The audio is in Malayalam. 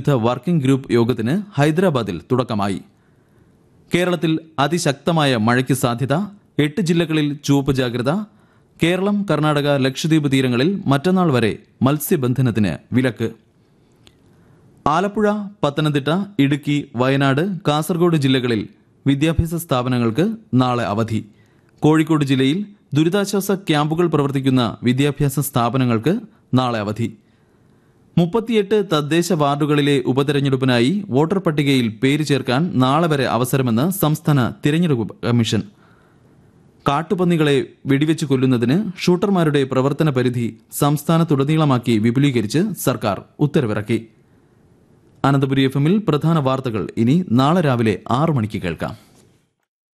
വിരുദ്ധ വർക്കിംഗ് ഗ്രൂപ്പ് യോഗത്തിന് ഹൈദരാബാദിൽ തുടക്കമായി കേരളത്തിൽ അതിശക്തമായ മഴയ്ക്ക് സാധ്യത എട്ട് ജില്ലകളിൽ ചുവപ്പ് ജാഗ്രത കേരളം കർണാടക ലക്ഷദ്വീപ് തീരങ്ങളിൽ മറ്റന്നാൾ വരെ മത്സ്യബന്ധനത്തിന് വിലക്ക് ആലപ്പുഴ പത്തനംതിട്ട ഇടുക്കി വയനാട് കാസർഗോഡ് ജില്ലകളിൽ വിദ്യാഭ്യാസ സ്ഥാപനങ്ങൾക്ക് നാളെ അവധി കോഴിക്കോട് ജില്ലയിൽ ദുരിതാശ്വാസ ക്യാമ്പുകൾ പ്രവർത്തിക്കുന്ന വിദ്യാഭ്യാസ സ്ഥാപനങ്ങൾക്ക് നാളെ അവധി മുപ്പത്തിയെട്ട് തദ്ദേശ വാർഡുകളിലെ ഉപതെരഞ്ഞെടുപ്പിനായി വോട്ടർ പട്ടികയിൽ പേര് ചേർക്കാൻ നാളെ വരെ അവസരമെന്ന് സംസ്ഥാന തിരഞ്ഞെടുപ്പ് കമ്മീഷൻ കാട്ടുപന്നികളെ വെടിവെച്ച് കൊല്ലുന്നതിന് ഷൂട്ടർമാരുടെ പ്രവർത്തന പരിധി സംസ്ഥാനത്തുടനീളമാക്കി വിപുലീകരിച്ച് സർക്കാർ ഉത്തരവിറക്കി അനന്തപുരി എഫ് എമ്മിൽ പ്രധാന വാർത്തകൾ ഇനി നാളെ രാവിലെ ആറു മണിക്ക് കേൾക്കാം